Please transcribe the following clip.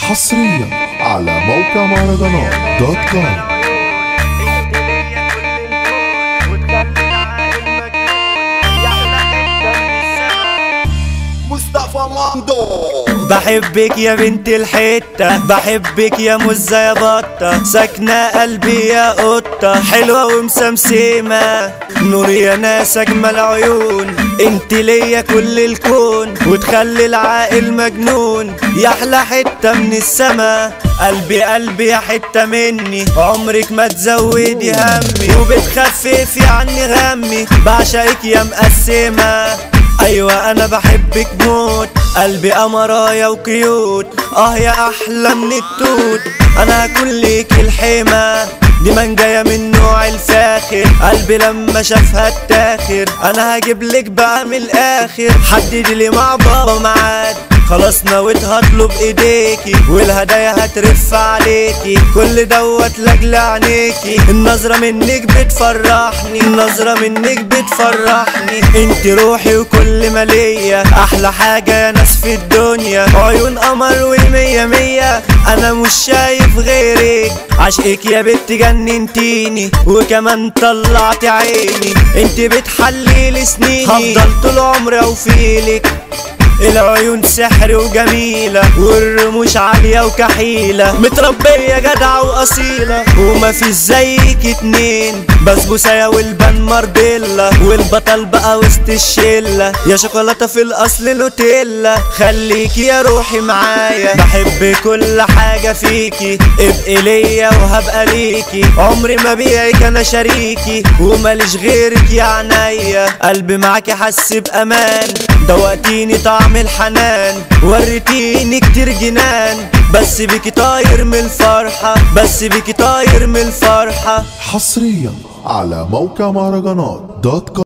حصريا على موقع مهرجانات دوت كوم انت ليا كل الكون وتخلي العقل مجنون يحلى حته من السما مصطفى ماندو بحبك يا بنت الحتة بحبك يا مزة يا بطة ساكنة قلبي يا قطة حلوة ومسمسمة نور يا ناس أجمل عيون انت ليا كل الكون وتخلي العاقل مجنون يا أحلى حتة من السما قلبي قلبي يا حتة مني عمرك ما تزودي همي وبتخففي عني غمي بعشقك يا مقسمة ايوه انا بحبك موت قلبي قمرايا وكيوت اه يا احلى من التوت انا هكون ليك الحمى دي من جايه من نوع الفاخر قلبي لما شافها التاخر انا هجيب لك بقى من الاخر حددي لي مع بابا ميعاد خلاص نويت هطلب ايديكي والهدايا هترف عليكي كل دوت لاجل عينيكي النظرة منك بتفرحني النظرة منك بتفرحني انت روحي وكل ما ليا احلى حاجة يا ناس في الدنيا عيون قمر والمية مية انا مش شايف غيرك عشقك يا بنت جننتيني وكمان طلعت عيني انت بتحلي لي سنيني هفضل طول عمري اوفيلك العيون سحر وجميلة والرموش عالية وكحيلة متربية جدعة وأصيلة وما في زيك اتنين بسبوسة يا والبان مارديلا والبطل بقى وسط الشلة يا شوكولاتة في الأصل نوتيلا خليكي يا روحي معايا بحب كل حاجة فيكي ابقي ليا وهبقى ليكي عمري ما بيعك أنا شريكي وماليش غيرك يا عينيا قلبي معاكي حس بأمان دوقتيني طعم الحنان وريتيني كتير جنان بس بيكي طاير من الفرحة بس بيكي طاير من الفرحة حصريا على موقع مهرجانات دوت كوم